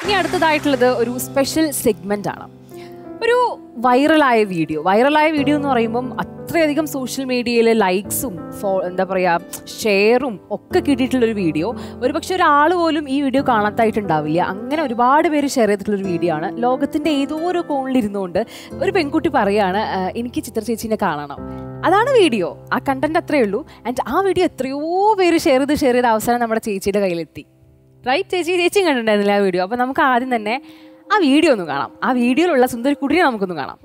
ഇനി അടുത്തതായിട്ടുള്ളത് ഒരു special segment ആണ് ഒരു വൈറലായ വീഡിയോ വൈറലായ വീഡിയോ എന്ന് പറയുമ്പം അത്രയധികം സോഷ്യൽ മീഡിയയിൽ ലൈക്സും ഫോ എന്താ പറയുക ഷെയറും ഒക്കെ കിട്ടിയിട്ടുള്ളൊരു വീഡിയോ ഒരുപക്ഷെ ഒരാൾ പോലും ഈ വീഡിയോ കാണാത്തായിട്ടുണ്ടാവില്ല അങ്ങനെ ഒരുപാട് പേര് ഷെയർ ചെയ്തിട്ടുള്ളൊരു വീഡിയോ ആണ് ലോകത്തിൻ്റെ ഏതോ ഒരു കോണിലിരുന്നുകൊണ്ട് ഒരു പെൺകുട്ടി പറയാണ് "ആ, എനിക്ക് ചിത്ര ചേച്ചീനെ കാണണം അതാണ് വീഡിയോ ആ കണ്ടന്റ് അത്രയേ ഉള്ളൂ ആൻഡ് ആ വീഡിയോ എത്രയോ പേര് ഷെയർ ചെയ്ത് ഷെയർ ചെയ്ത് അവസാനം നമ്മുടെ ചേച്ചിയുടെ കയ്യിലെത്തി റൈറ്റ് ചേച്ചി ചേച്ചിയും കണ്ടിട്ടുണ്ടായിരുന്നില്ല ആ വീഡിയോ അപ്പോൾ നമുക്ക് ആദ്യം തന്നെ ആ വീഡിയോ ഒന്ന് കാണാം ആ വീഡിയോയിലുള്ള സുന്ദരി കുട്ടിയെ നമുക്കൊന്ന് കാണാം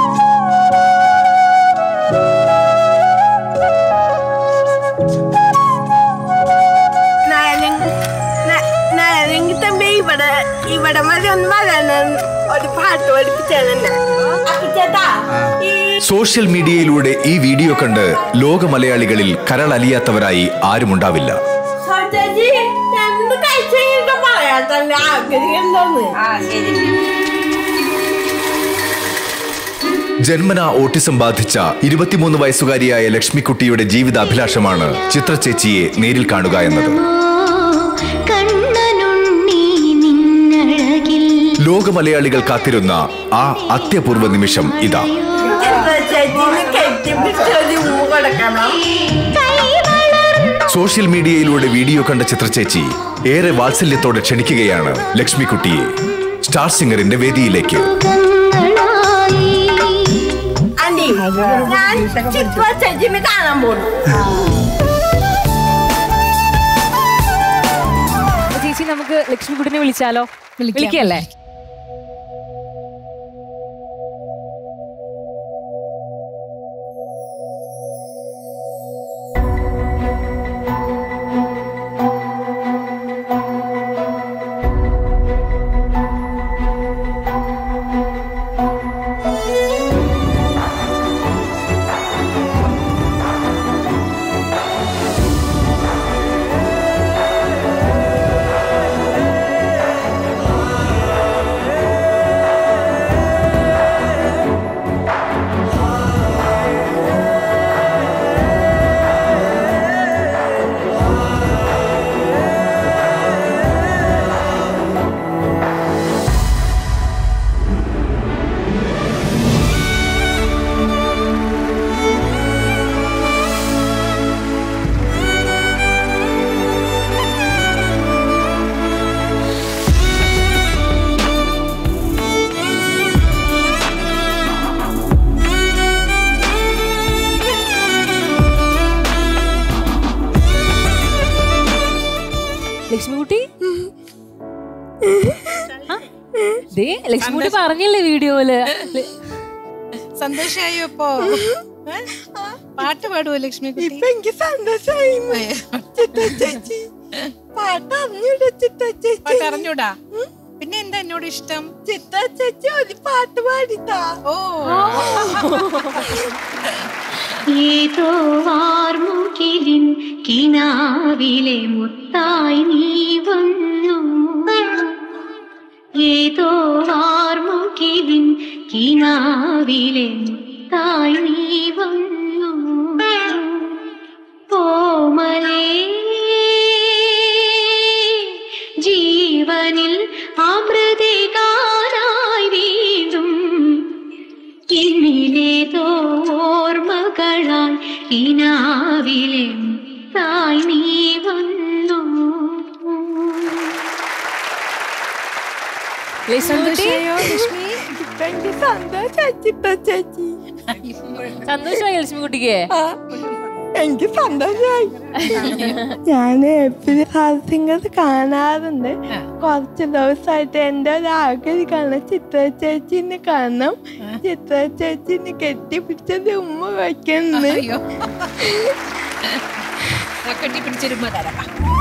നാരങ്ങ തമ്പി ഇവിടെ ഇവിടെ മതി ഒന്ന് വരാൻ ഒരു പാട്ട് പഠിപ്പിച്ചതന്നെ ചേട്ടാ ഈ സോഷ്യൽ മീഡിയയിലൂടെ ഈ വീഡിയോ കണ്ട് ലോക മലയാളികളിൽ കരളലിയാത്തവരായി ആരുമുണ്ടാവില്ല ചേച്ചി എന്ത് കഴിച്ചെങ്കിൽ പറയാത്തന്നെ ആഗ്രഹിക്കുന്നോന്ന് ജന്മന ഓട്ടിസം ബാധിച്ച ഇരുപത്തിമൂന്ന് വയസ്സുകാരിയായ ലക്ഷ്മിക്കുട്ടിയുടെ ജീവിതാഭിലാഷമാണ് ചിത്ര ചേച്ചിയെ നേരിൽ കാണുക എന്നത് കണ്ണനുണ്ണി നിന്നഴകിൽ ലോക മലയാളികൾ കാത്തിരുന്ന ആ അത്യപൂർവ നിമിഷം ഇതാ ചേച്ചിനെ കെട്ടിപ്പിടിച്ചൊരു ഉമ്മ കൊടുക്കണം സോഷ്യൽ മീഡിയയിലൂടെ വീഡിയോ കണ്ട ചിത്ര ചേച്ചി ഏറെ വാത്സല്യത്തോടെ ക്ഷണിക്കുകയാണ് ലക്ഷ്മിക്കുട്ടിയെ സ്റ്റാർ സിംഗറിന്റെ വേദിയിലേക്ക് മുഖങ്ങളായി ആന്റി ഞാൻ ചിത്ര ചേച്ചിനെ കാണാൻ പോകുന്നു അപ്പൊ ചേച്ചി നമുക്ക് ലക്ഷ്മിക്കുട്ടിനെ വിളിച്ചാലോ വിളിക്കല്ലേ ലക്ഷ്മിക്കുട്ടി ആ? ദേ ലക്ഷ്മിക്കുട്ടി പറഞ്ഞില്ലേ വീഡിയോയില് സന്തോഷായോ ഇപ്പോ ഏ? പാട്ട് പാടുവോ ലക്ഷ്മി കുട്ടി ഇപ്പൊ എനിക്ക് സന്തോഷമായി ചിത്ര ചേച്ചി പാട്ട് അറിഞ്ഞൂടെ ചിത്ര ചേച്ചി പാട്ട് അറിഞ്ഞൂടാ പിന്നെ എന്താ എന്നോട് ഇഷ്ടം ചിത്ര ചേച്ചി ഒരു പാട്ട് പാടിത്താ ഓ ഏതോ വാർമുകിലിൻ കിനാവിലെ മുത്തായി നീ വന്നു ഏതോ വാർമുകിലിൻ കിനാവിലെ മുത്തായി നീ വന്നു കോമലേ ജീവനിൽ അമൃതികാനായി വീണ്ടും എന്നിലേതോ ഓർമ്മകളാൽ ഇനാവിലെ തായ് നീ വന്നു ലക്ഷ്മിക്കുട്ടി സന്തോഷായോ ലക്ഷ്മി ഇപ്പൊ എനിക്ക് സന്തോഷമായി ചിത്ര ചേച്ചി സന്തോഷമായി ലക്ഷ്മിക്കുട്ടിക്ക് ആ, എനിക്ക് സന്തോഷമായി ഞാൻ എപ്പോഴും ഹാസിംഗർ കാണാറുണ്ട് കുറച്ച് ദിവസമായിട്ട് എന്റെ ഒരു ആഗ്രഹമാണ് ചിത്ര ചേച്ചിനെ കാണണം ചിത്ര ചേച്ചിനെ കെട്ടിപ്പിടിച്ചത് ഉമ്മ വയ്ക്കുന്നത് അയ്യോ കെട്ടി പിടിച്ചിരുമ്പോ തരാം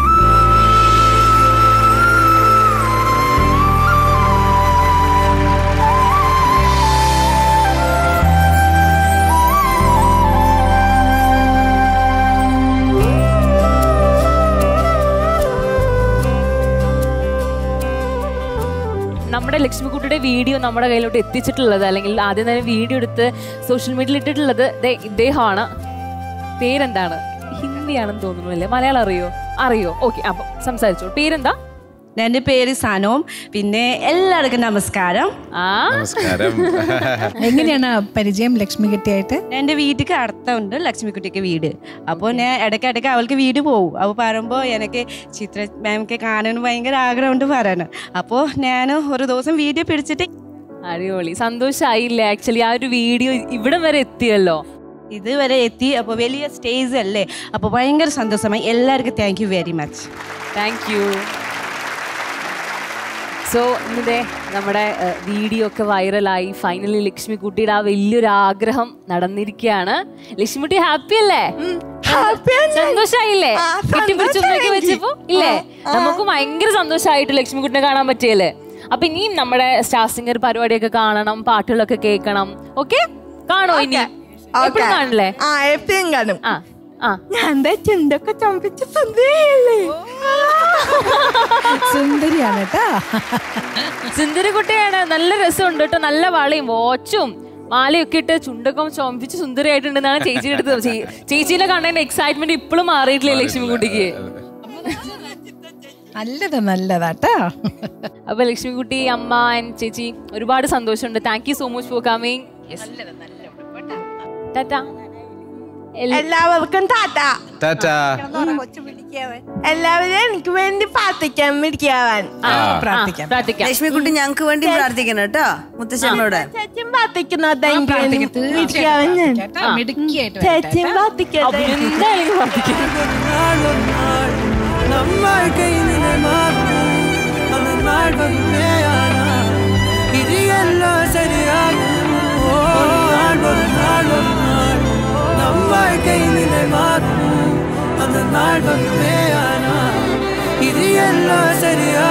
നമ്മുടെ ലക്ഷ്മിക്കുട്ടിയുടെ വീഡിയോ നമ്മുടെ കയ്യിലോട്ട് എത്തിച്ചിട്ടുള്ളത് അല്ലെങ്കിൽ ആദ്യം തന്നെ വീഡിയോ എടുത്ത് സോഷ്യൽ മീഡിയയിൽ ഇട്ടിട്ടുള്ളത് ദേ ഇദ്ദേഹമാണ് പേരെന്താണ് ഹിന്ദിയാണെന്ന് തോന്നുന്നു അല്ലേ മലയാളം അറിയോ അറിയോ ഓക്കെ അപ്പൊ സംസാരിച്ചോ പേരെന്താ എൻ്റെ പേര് സനോം പിന്നെ എല്ലാവർക്കും നമസ്കാരം ആ നമസ്കാരം എങ്ങനെയാണ് പരിചയം ലക്ഷ്മി കിട്ടിയായിട്ട് എൻ്റെ വീട്ടിക്ക് അടുത്തുണ്ട് ലക്ഷ്മിക്കുട്ടിക്ക് വീട് അപ്പോൾ ഞാൻ ഇടയ്ക്കിടയ്ക്ക് അവൾക്ക് വീട് പോകും അപ്പോൾ പറയുമ്പോൾ എനിക്ക് ചിത്ര മാമിക്ക് കാണാൻ ഭയങ്കര ആഗ്രഹമുണ്ട് പറയാൻ അപ്പോൾ ഞാൻ ഒരു ദിവസം വീഡിയോ പിടിച്ചിട്ട് അടിപൊളി സന്തോഷായില്ലേ ആക്ച്വലി ആ ഒരു വീഡിയോ ഇവിടം വരെ എത്തിയല്ലോ ഇതുവരെ എത്തി അപ്പോൾ വലിയ സ്റ്റേജ് അല്ലേ അപ്പോൾ ഭയങ്കര സന്തോഷമായി എല്ലാവർക്കും thank you very much thank you so ഇന്നിതേ നമ്മുടെ വീഡിയോ ഒക്കെ വൈറലായി ഫൈനലി ലക്ഷ്മിക്കുട്ടിയുടെ ആ വലിയൊരു ആഗ്രഹം നടന്നിരിക്കുകയാണ് ലക്ഷ്മിക്കുട്ടി ഹാപ്പി അല്ലേ സന്തോഷായില്ലേ ആ, കെട്ടിപ്പിടിച്ചൊക്കെ വെച്ചപ്പോ ഇല്ലേ നമുക്ക് ഭയങ്കര സന്തോഷമായിട്ട് ലക്ഷ്മിക്കുട്ടിനെ കാണാൻ പറ്റിയല്ലേ അപ്പൊ ഇനിയും നമ്മുടെ സ്റ്റാർ സിംഗർ പരിപാടിയൊക്കെ കാണണം പാട്ടുകളൊക്കെ കേൾക്കണം ഓക്കെ കാണോ ഇനി എപ്പോഴും കാണില്ലേ ആ എപ്പോഴും കാണും ആ ആ ഞാൻ ദേ ചുണ്ടൊക്കെ ചുമപ്പിച്ച് സുന്ദരിയല്ലേ സുന്ദരിയാണ് കേട്ടാ സുന്ദരിക്കുട്ടിയാണ് നല്ല രസമുണ്ട് കേട്ടോ നല്ല വളയും വാച്ചും മാലയൊക്കെ ഇട്ട് ചുണ്ടൊക്കെ ചോമിപ്പിച്ച് സുന്ദരിയായിട്ടുണ്ടെന്നാണ് ചേച്ചി എടുത്തത് ചേ- ചേച്ചീനെ കണ്ടതിന്റെ എക്സൈറ്റ്മെന്റ് ഇപ്പോഴും മാറിയിട്ടില്ലേ ലക്ഷ്മിക്കുട്ടിക്ക് നല്ലത് നല്ലതാട്ടാ അപ്പൊ ലക്ഷ്മിക്കുട്ടി അമ്മ and ചേച്ചി ഒരുപാട് സന്തോഷമുണ്ട് thank you so much for coming tata എല്ലാവർക്കും ടാറ്റ ടാറ്റാ എല്ലാവരും എനിക്ക് വേണ്ടി പ്രാർത്ഥിക്കാൻ മിടിക്കാവാൻ ആ, പ്രാർത്ഥിക്കാം. ആ, പ്രാർത്ഥിക്കാം ലക്ഷ്മിക്കുട്ടി ഞങ്ങൾക്ക് വേണ്ടി പ്രാർത്ഥിക്കണം കേട്ടോ മുത്തശ്ശമ്മയോട് ചേച്ചൻ പ്രാർത്ഥിക്കുന്നതെങ്കിലും മിടിക്കാവാൻ ഞാൻ കേട്ടാ മിടുക്കിയായിട്ട് ചേച്ചൻ പ്രാർത്ഥിക്കട്ടെ എന്തായാലും പ്രാർത്ഥിക്കാം നമ്മൾ കൈനിലെ മാറും അത് നാൾ വരുമേയാണ് ഇരിയല്ലോ ശരിയാകും ഓ നാൾ വരും നാൾ വരും നാൾ നമ്മൾ കൈനിലെ മാറും അത് നാൾ വരുമേയാണ് ഇരിയല്ലോ ശരിയാകും